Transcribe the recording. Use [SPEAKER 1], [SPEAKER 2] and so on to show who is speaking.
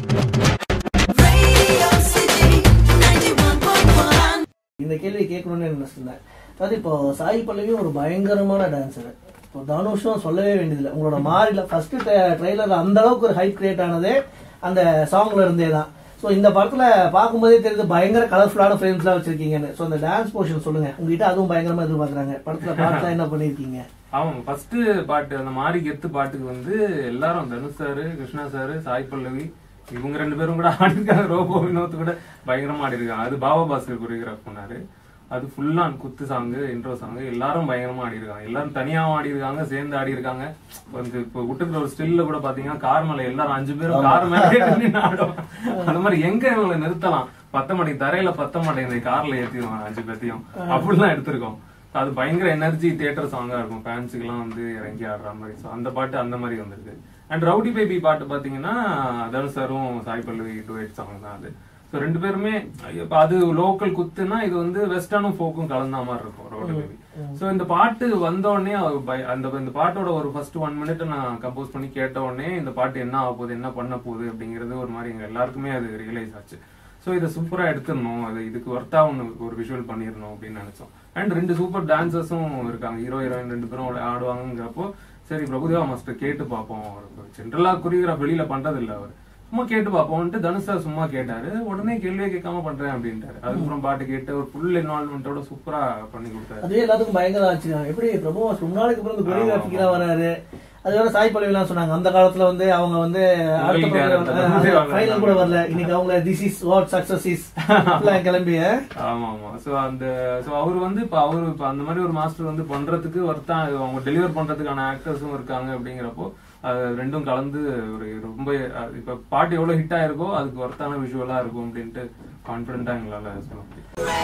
[SPEAKER 1] Radio City 91.1.
[SPEAKER 2] இந்த கேள்வி கேட்கணும்னு நினைச்சிருந்தேன் அதாவது இப்போ சாய் பல்லவியும் ஒரு பயங்கரமான டான்ஸர் இப்போ தனுஷும் சொல்லவே வேண்டியதில்லை உங்களோட மாறில ஃபர்ஸ்ட் ட்ரெய்லர்ல அந்த அளவுக்கு ஒரு ஹைப் கிரியேட் ஆனதே அந்த சாங்ல இருந்தே தான் ஸோ இந்த படத்துல பார்க்கும்போதே தெரியுது பயங்கர கலர்ஃபுல்லான ஃப்ரேம்ஸ்லாம் வச்சிருக்கீங்கன்னு ஸோ அந்த டான்ஸ் போர்ஷன் சொல்லுங்க உங்ககிட்ட அதுவும் பயங்கரமா எதிர்பார்க்கறாங்க படத்துல பாட்டுலாம் என்ன பண்ணிருக்கீங்க
[SPEAKER 3] ஆமாம் ஃபர்ஸ்ட் பாட்டு அந்த மாரி கெத்து பாட்டுக்கு வந்து எல்லாரும் தனுஷ் சாரு கிருஷ்ணா சாரு சாய் பல்லவி இவங்க ரெண்டு பேரும் கூட ஆடிருக்காங்க ரோபோ வினோத் கூட பயங்கரமா ஆடிருக்காங்க அது பாபா பாஸ்கர் கொரியோகிராஃப் பண்ணாரு அது ஃபுல்லா குத்து சாங்கு இன்ட்ரோ சாங்கு எல்லாரும் பயங்கரமா ஆடிருக்காங்க எல்லாரும் தனியாவும் ஆடிருக்காங்க சேர்ந்து ஆடிருக்காங்க வந்து இப்போ விட்டுக்கிற ஒரு ஸ்டில்ல கூட பாத்தீங்கன்னா கார் மேல எல்லாரும் அஞ்சு பேரும் கார் மேல நின்னு ஆடும் அந்த மாதிரி எங்க இவங்களை நிறுத்தலாம் பத்த மாட்டேங்குது தரையில பத்த மாட்டேங்குது கார்ல ஏத்திடுவாங்க அஞ்சு பேத்தையும் அப்படிலாம் எடுத்திருக்கோம் அது பயங்கர எனர்ஜி தியேட்டர் சாங்கா இருக்கும் ஃபேன்ஸுக்கு எல்லாம் வந்து இறங்கி ஆடுற மாதிரி So, அந்த பாட்டு அந்த மாதிரி வந்திருக்கு அண்ட் ரவுடி பேபி பாட்டு பாத்தீங்கன்னா தனுஷ் சாரும் சாய் பல்லவி டுவேட் சாங் தான் அது ஸோ ரெண்டு பேருமே இப்ப அது லோக்கல் குத்துனா இது வந்து வெஸ்டர்னும் ஃபோக்கும் கலந்த மாதிரி இருக்கும் ரவுடி பேபி ஸோ இந்த பாட்டு வந்த உடனே அவர் பய- அந்த இந்த பாட்டோட ஒரு ஃபர்ஸ்ட் ஒன் மினிட் நான் கம்போஸ் பண்ணி கேட்ட உடனே இந்த பாட்டு என்ன ஆக போகுது என்ன பண்ண போகுது அப்படிங்கிறது ஒரு மாதிரி எங்க எல்லாருக்குமே அது ரியலைஸ் ஆச்சு ஸோ இதை சூப்பரா எடுத்துடணும் அது இதுக்கு ஒர்த்தா ஒன்று ஒரு விஷுவல் பண்ணிடணும் அப்படின்னு நினைச்சோம் அண்ட் ரெண்டு சூப்பர் டான்சர்ஸும் இருக்காங்க ஹீரோ ஹீரோயின் ரெண்டு பேரும் ஆடுவாங்கங்கிறப்போ சரி பிரபுதேவா மாஸ்டர் கேட்டு பார்ப்போம் ஜென்ரலா குறிகிராஃப் வெளியில பண்றது இல்ல அவர் சும்மா கேட்டு பார்ப்போம்ட்டு தனுஷ் சார் சும்மா கேட்டாரு உடனே கேள்வியே கேட்காம பண்றேன் அப்படின்ட்டாரு அதுக்கப்புறம் பாட்டு கேட்டு ஒரு ஃபுல் இன்வால்மெண்டோட சூப்பரா பண்ணி கொடுத்தாரு
[SPEAKER 2] அதுவே எல்லாத்துக்கும் பயங்கர ஆச்சரியம் எப்படி பிரபு ரொம்ப நாளைக்கு அப்புறம் இந்த கொரியோகிராஃபிக்கெல்லாம் வராரு அது வேற சாய் பல்லவிலாம் சொன்னாங்க அந்த காலத்துல வந்து அவங்க வந்து அடுத்த
[SPEAKER 3] உங்களுக்கு யாரு
[SPEAKER 2] ப்ரோக்ராம் ஃபைனல் கூட வரல இன்னைக்கு அவங்க this is what success is கிளம்பி
[SPEAKER 3] ஆமா ஆமா சோ அந்த சோ அவர் வந்து இப்ப அவரு இப்ப அந்த மாதிரி ஒரு மாஸ்டர் வந்து பண்றதுக்கு ஒருத்தா அவங்க டெலிவர் பண்றதுக்கான ஆக்டர்ஸும் இருக்காங்க அப்படிங்கிறப்போ அது ரெண்டும் கலந்து ஒரு ரொம்ப அஹ் இப்ப பாட்டு எவ்வளவு ஹிட் ஆயிருக்கோ அதுக்கு ஒர்த்தான விஷுவலா இருக்கும் அப்படின்ட்டு கான்பிடண்டா எங்களால சொல்ல முடியும்